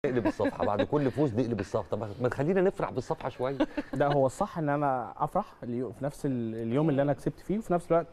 نقلب الصفحه بعد كل فوز نقلب الصفحه طب ما تخلينا نفرح بالصفحه شويه ده هو الصح ان انا افرح اليو- في نفس ال- اليوم اللي انا كسبت فيه وفي نفس الوقت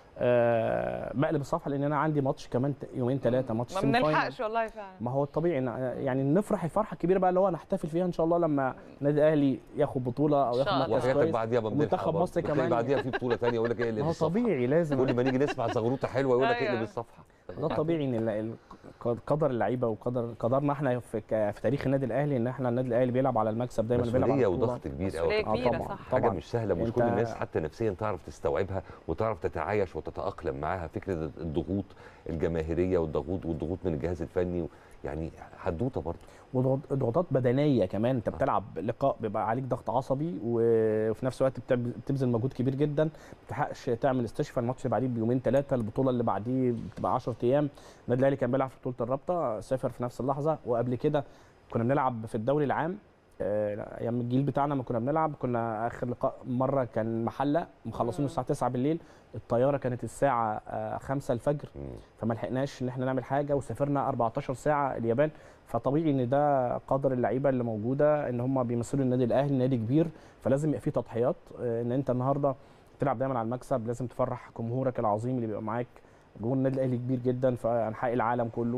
آه بقلب الصفحه لان انا عندي ماتش كمان ت- يومين ثلاثه ماتش ما سيمي فاينل. بنلحقش والله فعلا ما هو الطبيعي إن يعني نفرح الفرحه الكبيره بقى اللي هو نحتفل فيها ان شاء الله لما النادي الاهلي ياخد بطوله او إن ياخد شاء الله. مركز وحياتك كويس بعديها ما بنلحق ومنتخب برضه. مصر بتلاقي كمان. بعديها في بطوله ثانيه يقول لك اقلب ما هو الصفحه طبيعي لازم كل ما نيجي نسمع زغروطه حلوه يقول لك أيوة. اقلب الصفحه ده الطبيعي ان ال- ال- قدر اللعيبه وقدر قدرنا احنا في ك- في تاريخ النادي الاهلي ان احنا النادي الاهلي بيلعب على المكسب دايما بيلعب على مسؤوليه البطولة. وضغط كبير مسؤولية قوي آه كبيرة طبعا صح. حاجه طبعا مش سهله مش أنت- كل الناس حتى نفسيا تعرف تستوعبها وتعرف تتعايش وتتاقلم معاها فكره الضغوط الجماهيريه والضغوط والضغوط من الجهاز الفني يعني حدوته برضه وضغط- ضغوطات بدنيه كمان انت بتلعب لقاء بيبقى عليك ضغط عصبي و- وفي نفس الوقت بتب- بتبذل مجهود كبير جدا ما بتلحقش تعمل استشفاء الماتش اللي بعديه بيومين ثلاثه البطوله اللي بعديه بتبقى 10 ايام النادي الاهلي كان بيلعب في بطوله الرابطه سافر في نفس اللحظه وقبل كده كنا بنلعب في الدوري العام آه، ايام الجيل بتاعنا ما كنا بنلعب كنا اخر لقاء مره كان محله مخلصينه الساعه 9 بالليل الطياره كانت الساعه آه، 5 الفجر مم. فما لحقناش ان احنا نعمل حاجه وسافرنا 14 ساعه اليابان فطبيعي ان ده قدر اللعيبه اللي موجوده ان هم بيمثلوا النادي الاهلي نادي كبير فلازم يبقى فيه تضحيات آه، ان انت النهارده تلعب دايما على المكسب لازم تفرح جمهورك العظيم اللي بيبقى معاك جمهور النادي الاهلي كبير جدا في انحاء العالم كله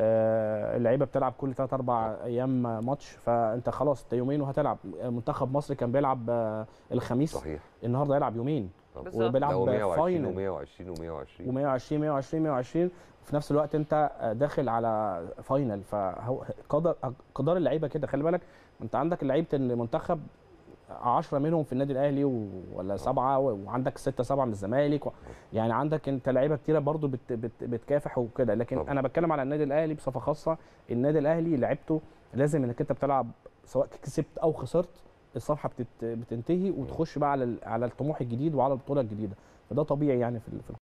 آه، اللعيبه بتلعب كل 3 4 ايام ماتش فانت خلاص انت يومين وهتلعب منتخب مصر كان بيلعب آه، الخميس صحيح النهارده يلعب يومين بالظبط. ده هو وبيلعب 120 فاينل و120 و120 و120 120 120 في نفس الوقت انت داخل على فاينل فهو قدر قدر اللعيبه كده خلي بالك انت عندك لعيبه المنتخب 10 منهم في النادي الاهلي و- ولا سبعه و- وعندك ستة سبعه من الزمالك و... يعني عندك انت لعيبه كتيره برضو بت... بت... بتكافح وكده لكن طبعا. انا بتكلم على النادي الاهلي بصفه خاصه النادي الاهلي لعبته لازم انك انت بتلعب سواء كسبت او خسرت الصفحه بتت... بتنتهي وتخش بقى على ال- على الطموح الجديد وعلى البطوله الجديده فده طبيعي يعني في ال- في